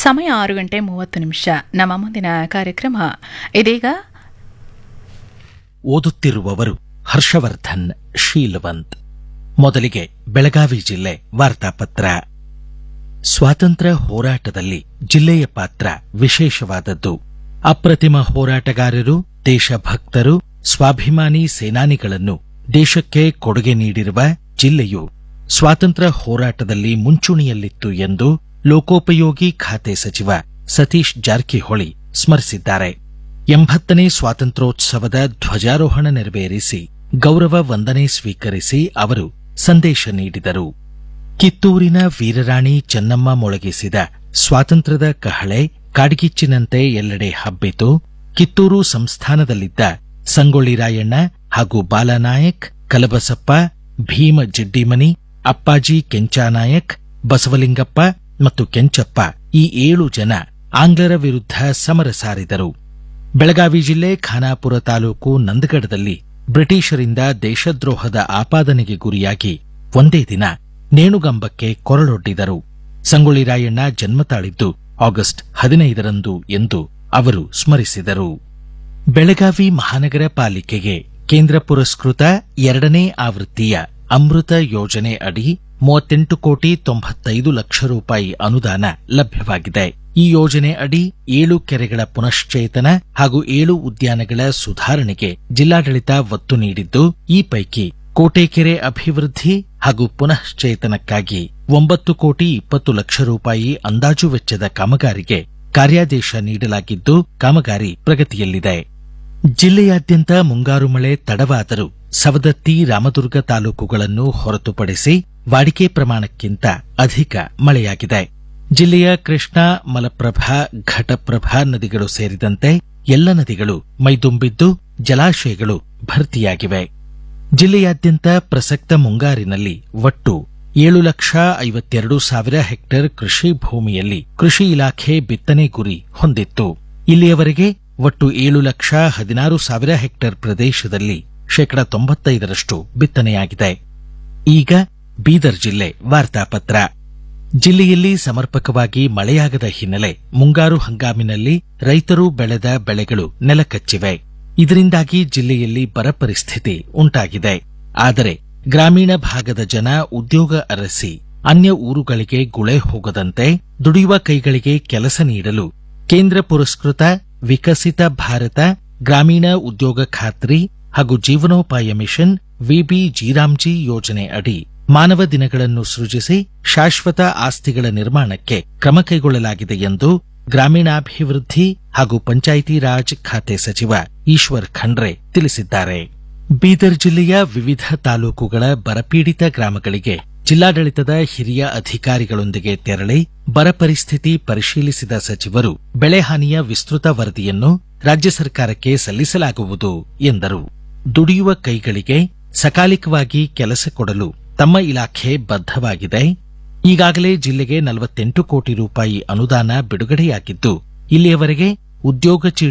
ಸಮಯ ಆರು ಗಂಟೆ ಮೂವತ್ತು ನಿಮಿಷ ನಮ್ಮ ಮುಂದಿನ ಕಾರ್ಯಕ್ರಮ ಇದೀಗ ಓದುತ್ತಿರುವವರು ಹರ್ಷವರ್ಧನ್ ಶೀಲವಂತ್ ಮೊದಲಿಗೆ ಬೆಳಗಾವಿ ಜಿಲ್ಲೆ ವಾರ್ತಾಪತ್ರ ಸ್ವಾತಂತ್ರ್ಯ ಹೋರಾಟದಲ್ಲಿ ಜಿಲ್ಲೆಯ ಪಾತ್ರ ವಿಶೇಷವಾದದ್ದು ಅಪ್ರತಿಮ ಹೋರಾಟಗಾರರು ದೇಶಭಕ್ತರು ಸ್ವಾಭಿಮಾನಿ ಸೇನಾನಿಗಳನ್ನು ದೇಶಕ್ಕೆ ಕೊಡುಗೆ ನೀಡಿರುವ ಜಿಲ್ಲೆಯು ಸ್ವಾತಂತ್ರ್ಯ ಹೋರಾಟದಲ್ಲಿ ಮುಂಚೂಣಿಯಲ್ಲಿತ್ತು ಎಂದು ಲೋಕೋಪಯೋಗಿ ಖಾತೆ ಸಚಿವ ಸತೀಶ್ ಜಾರಕಿಹೊಳಿ ಸ್ಮರಿಸಿದ್ದಾರೆ ಎಂಬತ್ತನೇ ಸ್ವಾತಂತ್ರ್ಯೋತ್ಸವದ ಧ್ವಜಾರೋಹಣ ನೆರವೇರಿಸಿ ಗೌರವ ವಂದನೆ ಸ್ವೀಕರಿಸಿ ಅವರು ಸಂದೇಶ ನೀಡಿದರು ಕಿತ್ತೂರಿನ ವೀರರಾಣಿ ಚೆನ್ನಮ್ಮ ಮೊಳಗಿಸಿದ ಸ್ವಾತಂತ್ರ್ಯದ ಕಹಳೆ ಕಾಡ್ಗಿಚ್ಚಿನಂತೆ ಎಲ್ಲೆಡೆ ಹಬ್ಬಿತು ಕಿತ್ತೂರು ಸಂಸ್ಥಾನದಲ್ಲಿದ್ದ ಸಂಗೊಳ್ಳಿ ರಾಯಣ್ಣ ಹಾಗೂ ಬಾಲನಾಯಕ್ ಕಲಬಸಪ್ಪ ಭೀಮ ಜಿಡ್ಡಿಮನಿ ಅಪ್ಪಾಜಿ ಕೆಂಚಾನಾಯಕ್ ಬಸವಲಿಂಗಪ್ಪ ಮತ್ತು ಕೆಂಚಪ್ಪ ಈ ಏಳು ಜನ ಆಂಗ್ಲರ ವಿರುದ್ಧ ಸಮರ ಸಾರಿದರು ಬೆಳಗಾವಿ ಜಿಲ್ಲೆ ಖಾನಾಪುರ ತಾಲೂಕು ನಂದಗಡದಲ್ಲಿ ಬ್ರಿಟಿಷರಿಂದ ದೇಶದ್ರೋಹದ ಆಪಾದನೆಗೆ ಗುರಿಯಾಗಿ ಒಂದೇ ದಿನ ನೇಣುಗಂಬಕ್ಕೆ ಕೊರಳೊಡ್ಡಿದರು ಸಂಗೊಳ್ಳಿ ರಾಯಣ್ಣ ಜನ್ಮ ತಾಳಿದ್ದು ಆಗಸ್ಟ್ ಹದಿನೈದರಂದು ಎಂದು ಅವರು ಸ್ಮರಿಸಿದರು ಬೆಳಗಾವಿ ಮಹಾನಗರ ಪಾಲಿಕೆಗೆ ಕೇಂದ್ರ ಪುರಸ್ಕೃತ ಎರಡನೇ ಆವೃತ್ತಿಯ ಅಮೃತ ಯೋಜನೆ ಅಡಿ ಮೂವತ್ತೆಂಟು ಕೋಟಿ ತೊಂಬತ್ತೈದು ಲಕ್ಷ ರೂಪಾಯಿ ಅನುದಾನ ಲಭ್ಯವಾಗಿದೆ ಈ ಯೋಜನೆ ಅಡಿ ಏಳು ಕೆರೆಗಳ ಪುನಶ್ಚೇತನ ಹಾಗೂ ಏಳು ಉದ್ಯಾನಗಳ ಸುಧಾರಣೆಗೆ ಜಿಲ್ಲಾಡಳಿತ ಒತ್ತು ನೀಡಿದ್ದು ಈ ಪೈಕಿ ಕೋಟೆಕೆರೆ ಅಭಿವೃದ್ಧಿ ಹಾಗೂ ಪುನಶ್ಚೇತನಕ್ಕಾಗಿ ಒಂಬತ್ತು ಕೋಟಿ ಇಪ್ಪತ್ತು ಲಕ್ಷ ರೂಪಾಯಿ ಅಂದಾಜು ವೆಚ್ಚದ ಕಾಮಗಾರಿಗೆ ಕಾರ್ಯಾದೇಶ ನೀಡಲಾಗಿದ್ದು ಕಾಮಗಾರಿ ಪ್ರಗತಿಯಲ್ಲಿದೆ ಜಿಲ್ಲೆಯಾದ್ಯಂತ ಮುಂಗಾರು ಮಳೆ ತಡವಾದರೂ ಸವದತ್ತಿ ರಾಮದುರ್ಗ ತಾಲೂಕುಗಳನ್ನು ಹೊರತುಪಡಿಸಿ ವಾಡಿಕೆ ಪ್ರಮಾಣಕ್ಕಿಂತ ಅಧಿಕ ಮಳೆಯಾಗಿದೆ ಜಿಲ್ಲೆಯ ಕೃಷ್ಣಾ ಮಲಪ್ರಭಾ ಘಟಪ್ರಭಾ ನದಿಗಳು ಸೇರಿದಂತೆ ಎಲ್ಲ ನದಿಗಳು ಮೈದುಂಬಿದ್ದು ಜಲಾಶಯಗಳು ಭರ್ತಿಯಾಗಿವೆ ಜಿಲ್ಲೆಯಾದ್ಯಂತ ಪ್ರಸಕ್ತ ಮುಂಗಾರಿನಲ್ಲಿ ಒಟ್ಟು ಏಳು ಲಕ್ಷ ಐವತ್ತೆರಡು ಸಾವಿರ ಹೆಕ್ಟೇರ್ ಕೃಷಿ ಭೂಮಿಯಲ್ಲಿ ಕೃಷಿ ಇಲಾಖೆ ಬಿತ್ತನೆ ಗುರಿ ಹೊಂದಿತ್ತು ಇಲ್ಲಿಯವರೆಗೆ ಒಟ್ಟು ಏಳು ಲಕ್ಷ ಹದಿನಾರು ಸಾವಿರ ಹೆಕ್ಟೇರ್ ಪ್ರದೇಶದಲ್ಲಿ ಶೇಕಡ ತೊಂಬತ್ತೈದರಷ್ಟು ಬಿತ್ತನೆಯಾಗಿದೆ ಈಗ ಬೀದರ್ ಜಿಲ್ಲೆ ವಾರ್ತಾಪತ್ರ ಜಿಲ್ಲೆಯಲ್ಲಿ ಸಮರ್ಪಕವಾಗಿ ಮಳೆಯಾಗದ ಹಿನ್ನೆಲೆ ಮುಂಗಾರು ಹಂಗಾಮಿನಲ್ಲಿ ರೈತರು ಬೆಳೆದ ಬೆಳೆಗಳು ನೆಲಕಚ್ಚಿವೆ ಇದರಿಂದಾಗಿ ಜಿಲ್ಲೆಯಲ್ಲಿ ಬರ ಪರಿಸ್ಥಿತಿ ಉಂಟಾಗಿದೆ ಆದರೆ ಗ್ರಾಮೀಣ ಭಾಗದ ಜನ ಉದ್ಯೋಗ ಅರಸಿ ಅನ್ಯ ಊರುಗಳಿಗೆ ಗುಳೆ ಹೋಗದಂತೆ ದುಡಿಯುವ ಕೈಗಳಿಗೆ ಕೆಲಸ ನೀಡಲು ಕೇಂದ್ರ ಪುರಸ್ಕೃತ ವಿಕಸಿತ ಭಾರತ ಗ್ರಾಮೀಣ ಉದ್ಯೋಗ ಖಾತ್ರಿ ಹಾಗೂ ಜೀವನೋಪಾಯ ಮಿಷನ್ ವಿಬಿ ಜೀರಾಮ್ಜಿ ಯೋಜನೆ ಅಡಿ ಮಾನವ ದಿನಗಳನ್ನು ಸೃಜಿಸಿ ಶಾಶ್ವತ ಆಸ್ತಿಗಳ ನಿರ್ಮಾಣಕ್ಕೆ ಕ್ರಮ ಕೈಗೊಳ್ಳಲಾಗಿದೆ ಎಂದು ಗ್ರಾಮೀಣಾಭಿವೃದ್ಧಿ ಹಾಗೂ ಪಂಚಾಯಿತಿ ರಾಜ್ ಖಾತೆ ಸಚಿವ ಈಶ್ವರ್ ಖಂಡ್ರೆ ತಿಳಿಸಿದ್ದಾರೆ ಬೀದರ್ ಜಿಲ್ಲೆಯ ವಿವಿಧ ತಾಲೂಕುಗಳ ಬರಪೀಡಿತ ಗ್ರಾಮಗಳಿಗೆ ಜಿಲ್ಲಾಡಳಿತದ ಹಿರಿಯ ಅಧಿಕಾರಿಗಳೊಂದಿಗೆ ತೆರಳಿ ಬರ ಪರಿಸ್ಥಿತಿ ಪರಿಶೀಲಿಸಿದ ಸಚಿವರು ಬೆಳೆ ಹಾನಿಯ ವಿಸ್ತೃತ ವರದಿಯನ್ನು ರಾಜ್ಯ ಸರ್ಕಾರಕ್ಕೆ ಸಲ್ಲಿಸಲಾಗುವುದು ಎಂದರು ದುಡಿಯುವ ಕೈಗಳಿಗೆ ಸಕಾಲಿಕವಾಗಿ ಕೆಲಸ ಕೊಡಲು ತಮ್ಮ ಇಲಾಖೆ ಬದ್ಧವಾಗಿದೆ ಈಗಾಗಲೇ ಜಿಲ್ಲೆಗೆ ನಲವತ್ತೆಂಟು ಕೋಟಿ ರೂಪಾಯಿ ಅನುದಾನ ಬಿಡುಗಡೆಯಾಗಿದ್ದು ಇಲ್ಲಿಯವರೆಗೆ ಉದ್ಯೋಗ ಚೀಟಿ